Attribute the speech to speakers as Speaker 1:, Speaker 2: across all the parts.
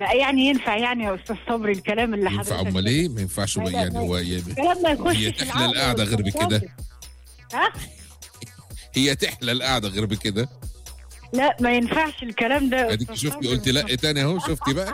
Speaker 1: لا يعني ينفع يعني يا استاذ صبري الكلام اللي
Speaker 2: ينفع
Speaker 1: حضرتك
Speaker 2: امال ايه ما ينفعش
Speaker 1: لا، لا،
Speaker 2: يعني
Speaker 1: لا.
Speaker 2: هو يعني
Speaker 1: الكلام ما يخشش
Speaker 2: هي تحلى
Speaker 1: العقل
Speaker 2: القعدة غير
Speaker 1: والأعصاب.
Speaker 2: بكده.
Speaker 1: ها
Speaker 2: هي تحلى القعده غير بكده
Speaker 1: لا ما ينفعش الكلام ده يا
Speaker 2: اديك
Speaker 1: أستاذ
Speaker 2: شفتي
Speaker 1: صبري.
Speaker 2: قلت لا تاني اهو شفتي بقى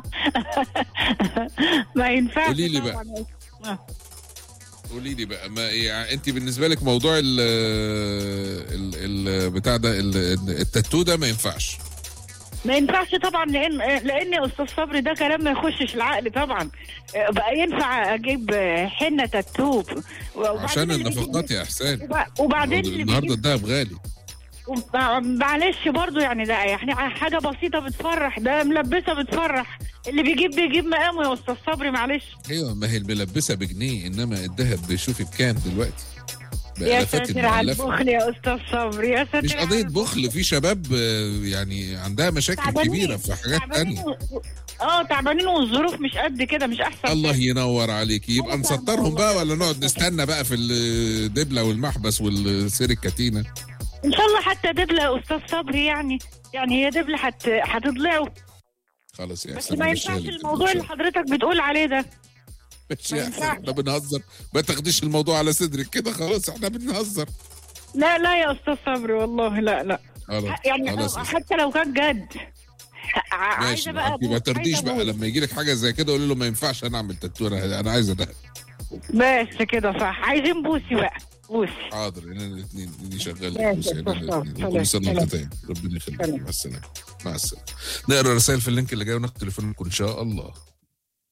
Speaker 1: ما ينفعش
Speaker 2: قولي لي بقى.
Speaker 1: طبعاً. آه.
Speaker 2: قولي لي بقى ما يعني انت بالنسبه لك موضوع ال ال ال بتاع ده ال- التاتو ده ما ينفعش
Speaker 1: ما ينفعش طبعا لان لان يا استاذ صبري ده كلام ما يخشش العقل طبعا بقى ينفع اجيب حنه تاتو وبعدين
Speaker 2: عشان
Speaker 1: اللي
Speaker 2: النفقات
Speaker 1: بيجيب-
Speaker 2: يا احسان
Speaker 1: وب- وبعدين اللي
Speaker 2: النهارده
Speaker 1: بيجيب
Speaker 2: الدهب غالي
Speaker 1: وب- معلش برضو يعني ده يعني حاجه بسيطه بتفرح ده ملبسه بتفرح اللي بيجيب بيجيب مقامه يا استاذ صبري معلش
Speaker 2: ايوه ما هي الملبسه بجنيه انما الذهب شوفي بكام دلوقتي
Speaker 1: يا
Speaker 2: بآلافات
Speaker 1: ساتر على
Speaker 2: المؤلفة
Speaker 1: البخل يا استاذ صبري يا ساتر
Speaker 2: مش
Speaker 1: على
Speaker 2: قضية
Speaker 1: البخل.
Speaker 2: بخل في شباب آه، يعني عندها مشاكل
Speaker 1: تعبانين.
Speaker 2: كبيرة في حاجات
Speaker 1: تعبانين
Speaker 2: تانية
Speaker 1: و- اه تعبانين والظروف مش قد كده مش احسن
Speaker 2: الله ينور عليك يبقى
Speaker 1: الله
Speaker 2: نسطرهم
Speaker 1: ينور.
Speaker 2: بقى ولا نقعد نستنى بقى في الدبلة والمحبس والسير الكتينة
Speaker 1: ان شاء الله حتى دبله يا استاذ صبري يعني يعني هي دبله هت... هتضلعوا
Speaker 2: خلاص يا
Speaker 1: بس
Speaker 2: احسن
Speaker 1: ما ينفعش الموضوع اللي حضرتك بتقول عليه ده
Speaker 2: مش
Speaker 1: ما
Speaker 2: يا احسن
Speaker 1: ينفعش.
Speaker 2: احنا بنهزر ما تاخديش الموضوع على صدرك كده خلاص احنا بنهزر
Speaker 1: لا لا يا استاذ صبري والله لا لا
Speaker 2: خلاص
Speaker 1: يعني
Speaker 2: خلاص يا
Speaker 1: حتى لو كان جد ع-
Speaker 2: ماشي
Speaker 1: عايزه بقى
Speaker 2: ما, ما ترديش
Speaker 1: عايزة
Speaker 2: بقى
Speaker 1: أقول.
Speaker 2: لما يجي لك حاجه زي كده قولي له ما ينفعش انا اعمل تاتو انا انا عايزه ده
Speaker 1: بس كده صح عايزين بوسي بقى بوسي
Speaker 2: حاضر انا الاثنين دي شغال
Speaker 1: ماشي،
Speaker 2: بصي انا
Speaker 1: اتفضل.
Speaker 2: الاثنين كل سنه
Speaker 1: سلام.
Speaker 2: وانت طيب ربنا يخليك
Speaker 1: سلام.
Speaker 2: مع السلامه مع السلامه نقرا الرسائل في اللينك اللي جاي وناخد تليفونكم ان شاء الله